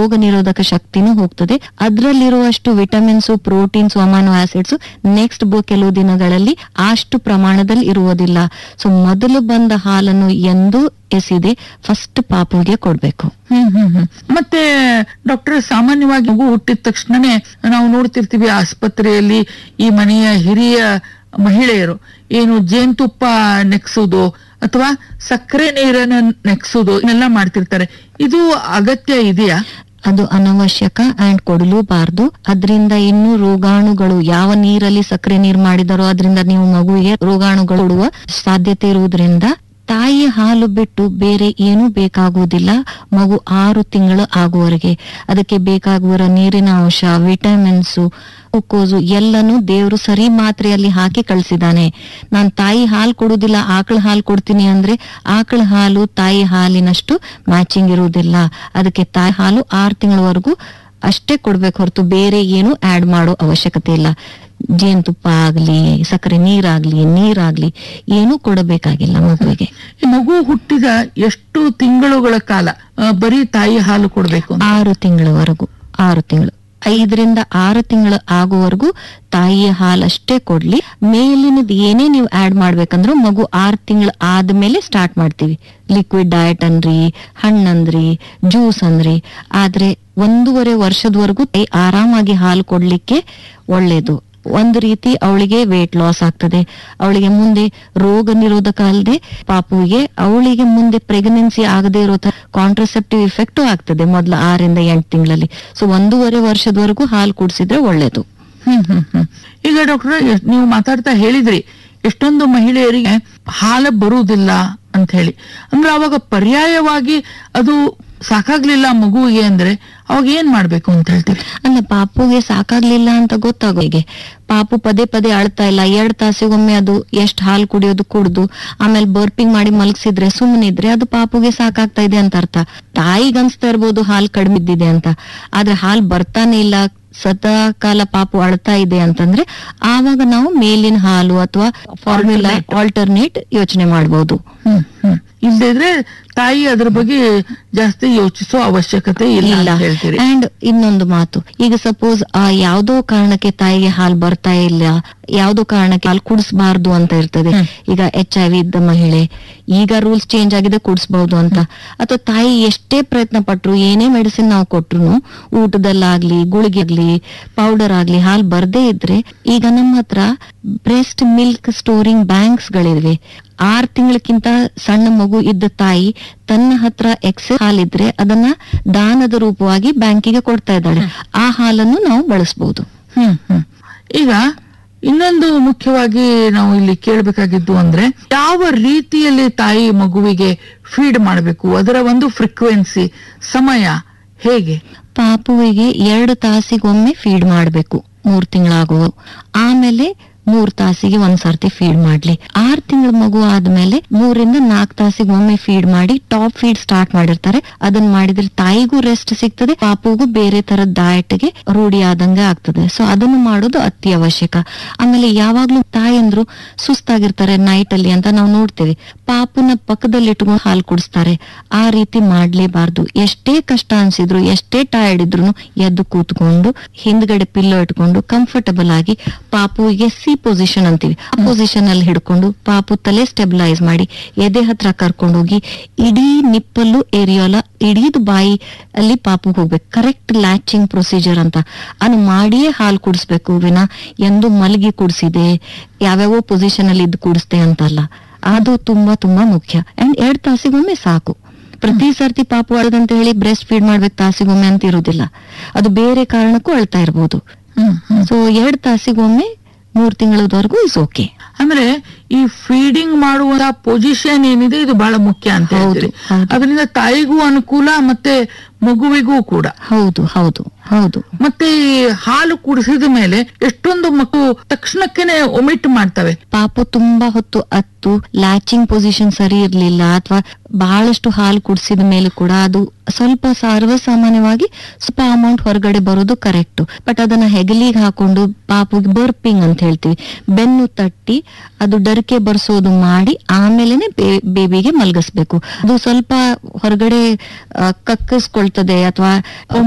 ರೋಗ ನಿರೋಧಕ ಶಕ್ತಿನೂ ಹೋಗ್ತದೆ ಅದ್ರಲ್ಲಿರುವಷ್ಟು vitamins proteins amino acids next ಕೆಲವು ದಿನಗಳಲ್ಲಿ ಅಷ್ಟು ಪ್ರಮಾಣದಲ್ಲಿ ಇರುವುದಿಲ್ಲ ಸೊ ಮೊದಲು ಬಂದ ಹಾಲನ್ನು ಎಂದು ಎಸಿದೆ ಫಸ್ಟ್ ಪಾಪುಗೆ ಕೊಡ್ಬೇಕು ಹ್ಮ್ ಹ್ಮ್ ಹ್ಮ್ ಮತ್ತೆ ಡಾಕ್ಟರ್ ಸಾಮಾನ್ಯವಾಗಿ ಮಗು ಹುಟ್ಟಿದ ತಕ್ಷಣನೇ ನಾವು ನೋಡ್ತಿರ್ತೀವಿ ಆಸ್ಪತ್ರೆಯಲ್ಲಿ ಈ ಮನೆಯ ಹಿರಿಯ ಮಹಿಳೆಯರು ಏನು ಜೇನುತುಪ್ಪ ನೆಕ್ಸೋದು ಅಥವಾ ಸಕ್ಕರೆ ನೀರನ್ನ ನೆಕ್ಸೋದು ಇದನ್ನೆಲ್ಲ ಮಾಡ್ತಿರ್ತಾರೆ ಇದು ಅಗತ್ಯ ಇದೆಯಾ ಅದು ಅನವಶ್ಯಕ ಅಂಡ್ ಕೊಡಲೂಬಾರ್ದು ಅದರಿಂದ ಇನ್ನೂ ರೋಗಾಣುಗಳು ಯಾವ ನೀರಲ್ಲಿ ಸಕ್ಕರೆ ನೀರು ಮಾಡಿದಾರೋ ಅದರಿಂದ ನೀವು ಮಗುವಿಗೆ ರೋಗಾಣುಗಳು ಕೊಡುವ ಸಾಧ್ಯತೆ ಇರುವುದರಿಂದ ತಾಯಿಯ ಹಾಲು ಬಿಟ್ಟು ಬೇರೆ ಏನೂ ಬೇಕಾಗುವುದಿಲ್ಲ ಮಗು ಆರು ತಿಂಗಳು ಆಗುವವರೆಗೆ ಅದಕ್ಕೆ ಬೇಕಾಗುವ ನೀರಿನ ಅಂಶ ವಿಟಮಿನ್ಸು ಗ್ಲೂಕೋಸು ಎಲ್ಲನೂ ದೇವರು ಸರಿ ಮಾತ್ರೆಯಲ್ಲಿ ಹಾಕಿ ಕಳಿಸಿದಾನೆ ನಾನ್ ತಾಯಿ ಹಾಲು ಕೊಡುದಿಲ್ಲ ಆಕಳ ಹಾಲು ಕೊಡ್ತೀನಿ ಅಂದ್ರೆ ಆಕಳ ಹಾಲು ತಾಯಿ ಹಾಲಿನಷ್ಟು ಮ್ಯಾಚಿಂಗ್ ಇರುವುದಿಲ್ಲ ಅದಕ್ಕೆ ತಾಯಿ ಹಾಲು ಆರು ತಿಂಗಳವರೆಗೂ ಅಷ್ಟೇ ಕೊಡ್ಬೇಕು ಹೊರತು ಬೇರೆ ಏನು ಆಡ್ ಮಾಡೋ ಅವಶ್ಯಕತೆ ಇಲ್ಲ ಜೇನುತುಪ್ಪ ಆಗ್ಲಿ ಸಕ್ಕರೆ ನೀರಾಗ್ಲಿ ನೀರಾಗ್ಲಿ ಏನೂ ಕೊಡಬೇಕಾಗಿಲ್ಲ ಮಗುವಿಗೆ ಈ ಮಗು ಹುಟ್ಟಿದ ಎಷ್ಟು ತಿಂಗಳುಗಳ ಕಾಲ ಆ, ಬರೀ ತಾಯಿ ಹಾಲು ಕೊಡ್ಬೇಕು ಅಂತ? ಆರು ತಿಂಗಳವರೆಗೂ ಆರು ತಿಂಗಳು ಐದರಿಂದ ಆರು ತಿಂಗಳು ಆಗುವವರೆಗೂ ತಾಯಿಯ ಹಾಲಷ್ಟೇ ಕೊಡ್ಲಿ ಮೇಲಿನದ್ ಏನೇ ನೀವು ಆಡ್ ಮಾಡ್ಬೇಕಂದ್ರೂ ಮಗು ಆರು ತಿಂಗಳು ಆದ್ಮೇಲೆ ಸ್ಟಾರ್ಟ್ ಮಾಡ್ತೀವಿ ಲಿಕ್ವಿಡ್ ಡಯಟ್ ಅನ್ರಿ ಹಣ್ಣಂದ್ರಿ ಜ್ಯೂಸ್ ಅಂದ್ರಿ ಆದ್ರೆ ಒಂದೂವರೆ ವರ್ಷದವರೆಗೂ ತಾಯಿ ಆರಾಮಾಗಿ ಹಾಲು ಕೊಡ್ಲಿಕ್ಕೆ ಒಳ್ಳೇದು ಒಂದು ರೀತಿ ಅವಳಿಗೆ ವೇಟ್ ಲಾಸ್ ಆಗ್ತದೆ ಅವಳಿಗೆ ಮುಂದೆ ರೋಗ ನಿರೋಧಕ ಅಲ್ಲದೆ ಪಾಪುವಿಗೆ ಅವಳಿಗೆ ಮುಂದೆ ಪ್ರೆಗ್ನೆನ್ಸಿ ಆಗದೆ ಇರೋ ಕಾಂಟ್ರಸೆಪ್ಟಿವ್ ಇಫೆಕ್ಟು ಆಗ್ತದೆ ಮೊದಲ ಆರಿಂದ ಎಂಟು ತಿಂಗಳಲ್ಲಿ ಸೊ ಒಂದೂವರೆ ವರ್ಷದವರೆಗೂ ಹಾಲು ಕುಡಿಸಿದ್ರೆ ಒಳ್ಳೇದು ಹ್ಮ್ ಹ್ಮ್ ಹ್ಮ್ ಈಗ ಡಾಕ್ಟರ್ ನೀವು ಮಾತಾಡ್ತಾ ಹೇಳಿದ್ರಿ ಎಷ್ಟೊಂದು ಮಹಿಳೆಯರಿಗೆ ಹಾಲು ಬರುವುದಿಲ್ಲ ಅಂತ ಹೇಳಿ ಅಂದ್ರೆ ಅವಾಗ ಪರ್ಯಾಯವಾಗಿ ಅದು ಸಾಕಾಗ್ಲಿಲ್ಲ ಮಗುವಿಗೆ ಅಂದ್ರೆ ಅವಾಗ ಏನ್ ಮಾಡ್ಬೇಕು ಅಂತ ಹೇಳ್ತೀರಿ ಅಲ್ಲ ಪಾಪುಗೆ ಸಾಕಾಗ್ಲಿಲ್ಲ ಅಂತ ಗೊತ್ತಾಗೋ ಹೀಗೆ ಪಾಪು ಪದೇ ಪದೇ ಅಳ್ತಾ ಇಲ್ಲ ಎರಡ್ ತಾಸಿಗೊಮ್ಮೆ ಅದು ಎಷ್ಟ್ ಹಾಲು ಕುಡಿಯೋದು ಕುಡ್ದು ಆಮೇಲೆ ಬರ್ಪಿಂಗ್ ಮಾಡಿ ಮಲಗಿಸಿದ್ರೆ ಸುಮ್ಮನೆ ಇದ್ರೆ ಅದು ಪಾಪುಗೆ ಸಾಕಾಗ್ತಾ ಇದೆ ಅಂತ ಅರ್ಥ ತಾಯಿಗ್ ಅನ್ಸ್ತಾ ಇರ್ಬೋದು ಹಾಲು ಕಡಿಮೆ ಇದ್ದಿದೆ ಅಂತ ಆದ್ರೆ ಹಾಲು ಬರ್ತಾನೆ ಇಲ್ಲ ಸದಾ ಕಾಲ ಪಾಪು ಅಳ್ತಾ ಇದೆ ಅಂತಂದ್ರೆ ಆವಾಗ ನಾವು ಮೇಲಿನ ಹಾಲು ಅಥವಾ ಫಾರ್ಮುಲಾ ಆಲ್ಟರ್ನೇಟ್ ಯೋಚನೆ ಮಾಡಬಹುದು ಹ್ಮ್ ಹ್ಮ್ ಇಲ್ದಿದ್ರೆ ತಾಯಿ ಅದ್ರ ಬಗ್ಗೆ ಜಾಸ್ತಿ ಯೋಚಿಸೋ ಅವಶ್ಯಕತೆ ಇಲ್ಲ ಇಲ್ಲ ಅಂತ ಹೇಳ್ತೀರಿ ಅಂಡ್ ಇನ್ನೊಂದು ಮಾತು ಈಗ ಸಪೋಸ್ ಆ ಯಾವ್ದೋ ಕಾರಣಕ್ಕೆ ತಾಯಿಗೆ ಹಾಲು ಬರ್ತಾ ಇಲ್ಲ ಯಾವ್ದೋ ಕಾರಣಕ್ಕೆ ಹಾಲು ಕುಡಿಸಬಾರ್ದು ಅಂತ ಇರ್ತದೆ ಹ್ಮ್. ಈಗ ಎಚ್ ಐ ವಿ ಇದ್ದ ಮಹಿಳೆ ಈಗ ರೂಲ್ಸ್ ಚೇಂಜ್ ಆಗಿದೆ ಕುಡಿಸಬಹುದು ಅಂತ ಅಥವಾ ತಾಯಿ ಎಷ್ಟೇ ಪ್ರಯತ್ನ ಪಟ್ರು ಏನೇ ಮೆಡಿಸಿನ್ ನಾವು ಕೊಟ್ರು ಊಟದಲ್ಲಾಗ್ಲಿ ಗುಳಿಗೆ ಆಗ್ಲಿ ಪೌಡರ್ ಆಗ್ಲಿ ಹಾಲು ಬರ್ದೇ ಇದ್ರೆ ಈಗ ನಮ್ಮ ಹತ್ರ ಬ್ರೆಸ್ಟ್ ಮಿಲ್ಕ್ ಸ್ಟೋರಿಂಗ್ ಬ್ಯಾಂಕ್ಸ್ ಗಳಿವೆ ಆರ್ ತಿಂಗಳಕ್ಕಿಂತ ಸಣ್ಣ ಮಗು ಇದ್ದ ತಾಯಿ ತನ್ನ ಹತ್ರ ಎಕ್ಸೆಸ್ ಹಾಲಿದ್ರೆ ಅದನ್ನ ದಾನದ ರೂಪವಾಗಿ ಬ್ಯಾಂಕಿಗೆ ಕೊಡ್ತಾ ಇದ್ದಾಳೆ ಆ ಹಾಲನ್ನು ನಾವು ಬಳಸಬಹುದು ಹ್ಮ್ ಹ್ಮ್ ಈಗ ಇನ್ನೊಂದು ಮುಖ್ಯವಾಗಿ ನಾವು ಇಲ್ಲಿ ಕೇಳಬೇಕಾಗಿದ್ದು ಅಂದ್ರೆ ಯಾವ ರೀತಿಯಲ್ಲಿ ತಾಯಿ ಮಗುವಿಗೆ ಫೀಡ್ ಮಾಡಬೇಕು ಅದರ ಒಂದು ಫ್ರೀಕ್ವೆನ್ಸಿ ಸಮಯ ಹೇಗೆ ಪಾಪುವಿಗೆ ಎರಡು ತಾಸಿಗೊಮ್ಮೆ ಫೀಡ್ ಮಾಡ್ಬೇಕು ಮೂರ್ ತಿಂಗಳಾಗುವ ಆಮೇಲೆ ಮೂರ್ ತಾಸಿಗೆ ಒಂದ್ ಸರ್ತಿ ಫೀಡ್ ಮಾಡ್ಲಿ ಆರ್ ತಿಂಗಳ ಮಗು ಆದ್ಮೇಲೆ ಮೂರಿಂದ ನಾಲ್ಕು ತಾಸಿಗೊಮ್ಮೆ ಫೀಡ್ ಮಾಡಿ ಟಾಪ್ ಫೀಡ್ ಸ್ಟಾರ್ಟ್ ಮಾಡಿರ್ತಾರೆ ಅದನ್ನ ಮಾಡಿದ್ರೆ ತಾಯಿಗೂ ರೆಸ್ಟ್ ಸಿಗ್ತದೆ ಪಾಪುಗೂ ಬೇರೆ ತರದ ಡಯಟ್ ಗೆ ರೂಢಿ ಆದಂಗೆ ಆಗ್ತದೆ ಸೊ ಅದನ್ನು ಮಾಡೋದು ಅತಿ ಅವಶ್ಯಕ ಆಮೇಲೆ ಯಾವಾಗ್ಲೂ ತಾಯಂದ್ರು ಸುಸ್ತಾಗಿರ್ತಾರೆ ನೈಟ್ ಅಲ್ಲಿ ಅಂತ ನಾವು ನೋಡ್ತೇವೆ ಪಾಪುನ ಪಕ್ಕದಲ್ಲಿ ಇಟ್ಕೊಂಡು ಹಾಲು ಕುಡಿಸ್ತಾರೆ ಆ ರೀತಿ ಮಾಡ್ಲೇಬಾರ್ದು ಎಷ್ಟೇ ಕಷ್ಟ ಅನ್ಸಿದ್ರು ಎಷ್ಟೇ ಟಯರ್ಡ್ ಇದ್ರು ಎದ್ದು ಕೂತ್ಕೊಂಡು ಹಿಂದ್ಗಡೆ ಪಿಲ್ಲೋ ಇಟ್ಕೊಂಡು ಕಂಫರ್ಟಬಲ್ ಆಗಿ ಪಾಪುವಿಗೆ ಸಿ ಪೊಸಿಷನ್ ಅಂತೀವಿ ಆ ಪೊಸಿಷನ್ ಅಲ್ಲಿ ಹಿಡ್ಕೊಂಡು ಪಾಪು ತಲೆ ಸ್ಟೆಬಿಲೈಸ್ ಮಾಡಿ ಎದೆ ಹತ್ರ ಕರ್ಕೊಂಡು ಹೋಗಿ ಇಡೀ ನಿಪ್ಪಲ್ಲು ಏರಿಯೋಲ ಇಡೀದು ಬಾಯಿ ಅಲ್ಲಿ ಪಾಪು ಹೋಗ್ಬೇಕು ಕರೆಕ್ಟ್ ಲ್ಯಾಚಿಂಗ್ ಪ್ರೊಸೀಜರ್ ಅಂತ ಅದು ಮಾಡಿಯೇ ಹಾಲು ಕುಡಿಸ್ಬೇಕು ವಿನ ಎಂದು ಮಲಗಿ ಕುಡಿಸಿದೆ ಯಾವ್ಯಾವ ಪೊಸಿಷನ್ ಅಲ್ಲಿ ಇದ್ದು ಕುಡಿಸ್ದೆ ಅಂತಲ್ಲ ಅದು ತುಂಬಾ ತುಂಬಾ ಮುಖ್ಯ ಅಂಡ್ ಎರಡ್ ತಾಸಿಗೊಮ್ಮೆ ಸಾಕು ಪ್ರತಿ ಸರ್ತಿ ಪಾಪು ಅಳದಂತ ಹೇಳಿ ಬ್ರೆಸ್ಟ್ ಫೀಡ್ ಮಾಡ್ಬೇಕು ತಾಸಿಗೊಮ್ಮೆ ಅಂತ ಇರುವುದಿಲ್ಲ ಅದು ಬೇರೆ ಕಾರಣಕ್ಕೂ ಅಳ್ತಾ ಇರ್ಬೋದು ಹ್ಮ್ ಹ್ಮ್ ಸೊ ಎರಡ್ ತಾಸಿಗೊಮ್ಮೆ ಮೂರ್ ತಿಂಗಳವರೆಗೂ ಇಸ್ ಓಕೆ ಅಂದ್ರೆ ಈ ಫೀಡಿಂಗ್ ಮಾಡುವ ಪೊಸಿಷನ್ ಏನಿದೆ ಇದು ಬಹಳ ಮುಖ್ಯ ಅಂತ ಹೌದು, ಹೇಳ್ತೀರಿ ಹೌದು. ಅದರಿಂದ ತಾಯಿಗೂ ಅನುಕೂಲ ಮತ್ತೆ ಮಗುವಿಗೂ ಕೂಡ ಹೌದು ಹೌದು ಹೌದು ಮತ್ತೆ ಈ ಹಾಲು ಕುಡಿಸಿದ ಮೇಲೆ ಎಷ್ಟೊಂದು ಮಕ್ಕಳು ತಕ್ಷಣಕ್ಕೇನೆ ಒಮಿಟ್ ಮಾಡ್ತವೆ ಪಾಪು ತುಂಬಾ ಹೊತ್ತು ಅತ್ತು ಲ್ಯಾಚಿಂಗ್ ಪೊಸಿಷನ್ ಸರಿ ಇರ್ಲಿಲ್ಲ ಅಥವಾ ಬಹಳಷ್ಟು ಹಾಲು ಕುಡಿಸಿದ ಮೇಲೆ ಕೂಡ ಅದು ಸ್ವಲ್ಪ ಸರ್ವಸಾಮಾನ್ಯವಾಗಿ ಸ್ವಲ್ಪ ಅಮೌಂಟ್ ಹೊರಗಡೆ ಬರೋದು ಕರೆಕ್ಟ್ ಬಟ್ ಅದನ್ನ ಹೆಗಲಿಗೆ ಹಾಕೊಂಡು ಪಾಪುಗೆ ಬರ್ಪಿಂಗ್ ಅಂತ ಹೇಳ್ತೀವಿ ಬೆನ್ನು ತಟ್ಟಿ ಅದು ಡರ್ಕೆ ಬರ್ಸೋದು ಮಾಡಿ ಆಮೇಲೆನೆ ಬೇಬಿಗೆ ಮಲಗಿಸ್ಬೇಕು ಅದು ಸ್ವಲ್ಪ ಹೊರಗಡೆ ಆ, ಕಕ್ಕಿಸ್ಕೊಳ್ತದೆ ಅಥವಾ